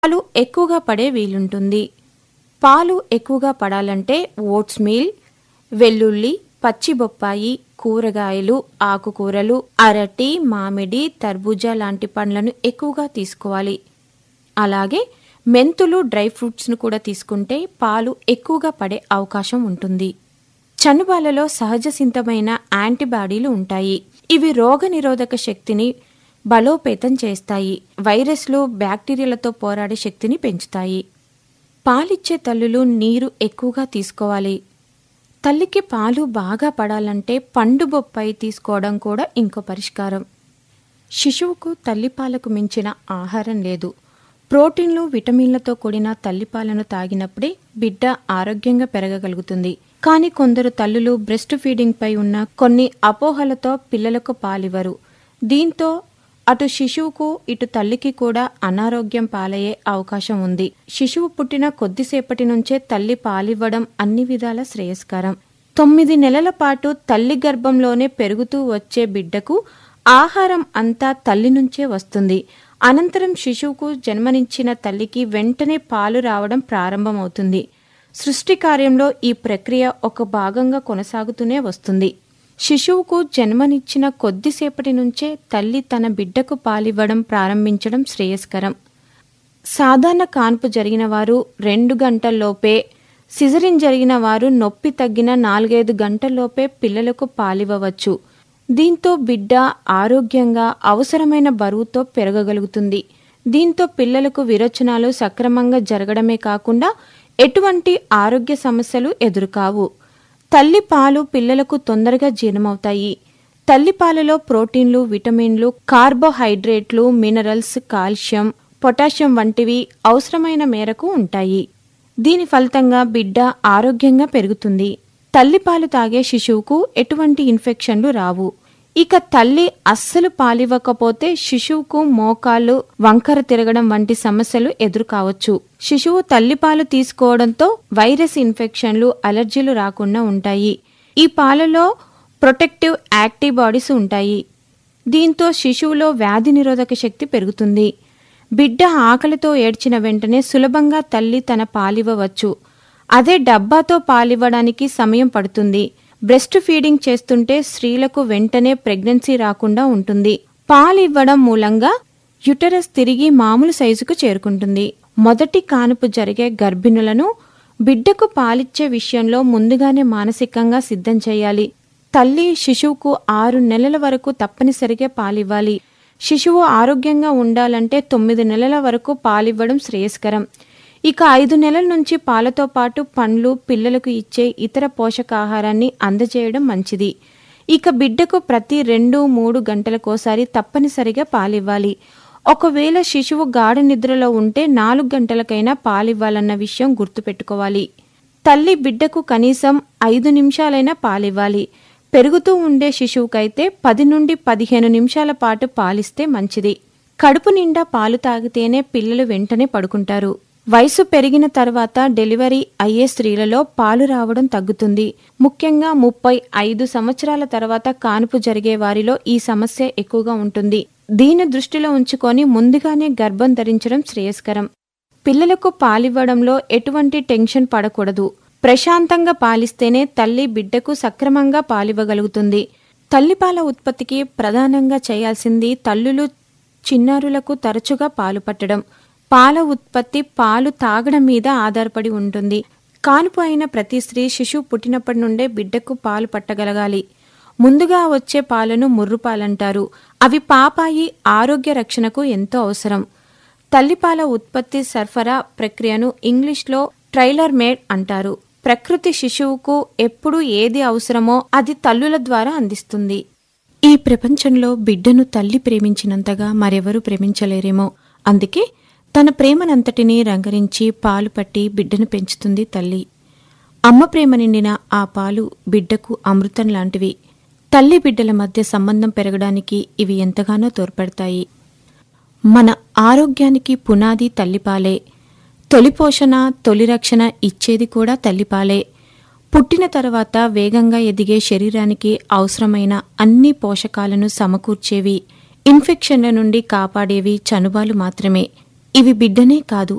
పాలు ఎక్కువగా పడే వీలుంటుంది పాలు ఎక్కువగా పడాలంటే ఓట్స్ మీల్ వెల్లుల్లి పచ్చి బొప్పాయి కూరగాయలు ఆకుకూరలు అరటి మామిడి తర్బూజా లాంటి పండ్లను ఎక్కువగా తీసుకోవాలి అలాగే మెంతులు డ్రై ఫ్రూట్స్ను కూడా తీసుకుంటే పాలు ఎక్కువగా పడే అవకాశం ఉంటుంది చనుబాలలో సహజ సిద్ధమైన యాంటీబాడీలు ఉంటాయి ఇవి రోగనిరోధక శక్తిని బలోపేతం చేస్తాయి వైరస్లు బ్యాక్టీరియాలతో పోరాడే శక్తిని పెంచుతాయి పాలిచ్చే తల్లులు నీరు ఎక్కువగా తీసుకోవాలి తల్లికి పాలు బాగా పడాలంటే పండు బొప్పాయి తీసుకోవడం కూడా ఇంకో పరిష్కారం శిశువుకు తల్లిపాలకు మించిన ఆహారం లేదు ప్రోటీన్లు విటమిన్లతో కూడిన తల్లిపాలను తాగినప్పుడే బిడ్డ ఆరోగ్యంగా పెరగగలుగుతుంది కానీ కొందరు తల్లులు బ్రెస్ట్ ఫీడింగ్ పై ఉన్న కొన్ని అపోహలతో పిల్లలకు పాలివ్వరు దీంతో అటు శిశువుకు ఇటు తల్లికి కూడా అనారోగ్యం పాలయ్యే అవకాశం ఉంది శిశువు పుట్టిన కొద్దిసేపటి నుంచే తల్లి పాలివ్వడం అన్ని విధాల శ్రేయస్కరం తొమ్మిది నెలల పాటు తల్లి గర్భంలోనే పెరుగుతూ వచ్చే బిడ్డకు ఆహారం అంతా తల్లి నుంచే వస్తుంది అనంతరం శిశువుకు జన్మనిచ్చిన తల్లికి వెంటనే పాలు రావడం ప్రారంభమవుతుంది సృష్టి కార్యంలో ఈ ప్రక్రియ ఒక భాగంగా కొనసాగుతూనే వస్తుంది శిశువుకు జన్మనిచ్చిన కొద్దిసేపటి నుంచే తల్లి తన బిడ్డకు పాలివ్వడం ప్రారంభించడం శ్రేయస్కరం సాధారణ కాన్పు జరిగిన వారు రెండు గంటల్లోపే సిజరిన్ జరిగిన వారు నొప్పి తగ్గిన నాలుగైదు గంటల్లోపే పిల్లలకు పాలివ్వవచ్చు దీంతో బిడ్డ ఆరోగ్యంగా అవసరమైన బరువుతో పెరగగలుగుతుంది దీంతో పిల్లలకు విరోచనాలు సక్రమంగా జరగడమే కాకుండా ఎటువంటి ఆరోగ్య సమస్యలు ఎదురుకావు తల్లి పాలు పిల్లలకు తొందరగా జీర్ణమవుతాయి తల్లి పాలలో ప్రోటీన్లు విటమిన్లు కార్బోహైడ్రేట్లు మినరల్స్ కాల్షియం పొటాషియం వంటివి అవసరమైన మేరకు ఉంటాయి దీని ఫలితంగా బిడ్డ ఆరోగ్యంగా పెరుగుతుంది తల్లిపాలు తాగే శిశువుకు ఎటువంటి ఇన్ఫెక్షన్లు రావు ఇక తల్లి అస్సలు పాలివ్వకపోతే శిశువుకు మోకాళ్ళు వంకర తిరగడం వంటి సమస్యలు ఎదురుకావచ్చు శిశువు తల్లిపాలు తీసుకోవడంతో వైరస్ ఇన్ఫెక్షన్లు అలర్జీలు రాకుండా ఉంటాయి ఈ పాలలో ప్రొటెక్టివ్ యాంటీబాడీస్ ఉంటాయి దీంతో శిశువులో వ్యాధి నిరోధక శక్తి పెరుగుతుంది బిడ్డ ఆకలితో ఏడ్చిన వెంటనే సులభంగా తల్లి తన పాలివ్వవచ్చు అదే డబ్బాతో పాలివ్వడానికి సమయం పడుతుంది బ్రెస్ట్ ఫీడింగ్ చేస్తుంటే స్త్రీలకు వెంటనే ప్రెగ్నెన్సీ రాకుండా ఉంటుంది పాలివ్వడం మూలంగా యుటరస్ తిరిగి మామూలు సైజుకు చేరుకుంటుంది మొదటి కానుపు జరిగే గర్భిణులను బిడ్డకు పాలిచ్చే విషయంలో ముందుగానే మానసికంగా సిద్ధం చేయాలి తల్లి శిశువుకు ఆరు నెలల వరకు తప్పనిసరిగా పాలివ్వాలి శిశువు ఆరోగ్యంగా ఉండాలంటే తొమ్మిది నెలల వరకు పాలివ్వడం శ్రేయస్కరం ఇక ఐదు నెలల నుంచి పాలతో పాటు పండ్లు పిల్లలకు ఇచ్చే ఇతర పోషకాహారాన్ని అందజేయడం మంచిది ఇక బిడ్డకు ప్రతి రెండు మూడు గంటలకోసారి తప్పనిసరిగా పాలివ్వాలి ఒకవేళ శిశువు గాఢ నిద్రలో ఉంటే నాలుగు గంటలకైనా పాలివ్వాలన్న విషయం గుర్తుపెట్టుకోవాలి తల్లి బిడ్డకు కనీసం ఐదు నిమిషాలైనా పాలివ్వాలి పెరుగుతూ ఉండే శిశువుకైతే పది నుండి పదిహేను నిమిషాల పాటు పాలిస్తే మంచిది కడుపు నిండా పాలు తాగితేనే పిల్లలు వెంటనే పడుకుంటారు వయసు పెరిగిన తర్వాత డెలివరీ అయ్యే స్త్రీలలో పాలు రావడం తగ్గుతుంది ముఖ్యంగా ముప్పై ఐదు సంవత్సరాల తర్వాత కానుపు జరిగే వారిలో ఈ సమస్య ఎక్కువగా ఉంటుంది దీని దృష్టిలో ఉంచుకొని ముందుగానే గర్భం ధరించడం శ్రేయస్కరం పిల్లలకు పాలివ్వడంలో ఎటువంటి టెన్షన్ పడకూడదు ప్రశాంతంగా పాలిస్తేనే తల్లి బిడ్డకు సక్రమంగా పాలివ్వగలుగుతుంది తల్లిపాల ఉత్పత్తికి ప్రధానంగా చేయాల్సింది తల్లులు చిన్నారులకు తరచుగా పాలు పట్టడం పాల ఉత్పత్తి పాలు తాగడం మీద ఆధారపడి ఉంటుంది కానుపు అయిన ప్రతి స్త్రీ శిశువు పుట్టినప్పటి నుండే బిడ్డకు పాలు పట్టగలగాలి ముందుగా వచ్చే పాలను ముర్రుపాలంటారు అవి పాపాయి ఆరోగ్య రక్షణకు ఎంతో అవసరం తల్లిపాల ఉత్పత్తి సరఫరా ప్రక్రియను ఇంగ్లీష్లో ట్రైలర్ మేడ్ అంటారు ప్రకృతి శిశువుకు ఎప్పుడు ఏది అవసరమో అది తల్లుల ద్వారా అందిస్తుంది ఈ ప్రపంచంలో బిడ్డను తల్లి ప్రేమించినంతగా మరెవరూ ప్రేమించలేరేమో అందుకే తన ప్రేమనంతటినీ రంగరించి పాలు పట్టి బిడ్డను పెంచుతుంది తల్లి అమ్మ ప్రేమ నిండిన ఆ పాలు బిడ్డకు అమృతం లాంటివి తల్లి బిడ్డల మధ్య సంబంధం పెరగడానికి ఇవి ఎంతగానో తోడ్పడతాయి మన ఆరోగ్యానికి పునాది తల్లిపాలే తొలి పోషణ తొలి రక్షణ ఇచ్చేది కూడా తల్లిపాలే పుట్టిన తర్వాత వేగంగా ఎదిగే శరీరానికి అవసరమైన అన్ని పోషకాలను సమకూర్చేవి ఇన్ఫెక్షన్ల నుండి కాపాడేవి చనుబాలు మాత్రమే ఇవి బిడ్డనే కాదు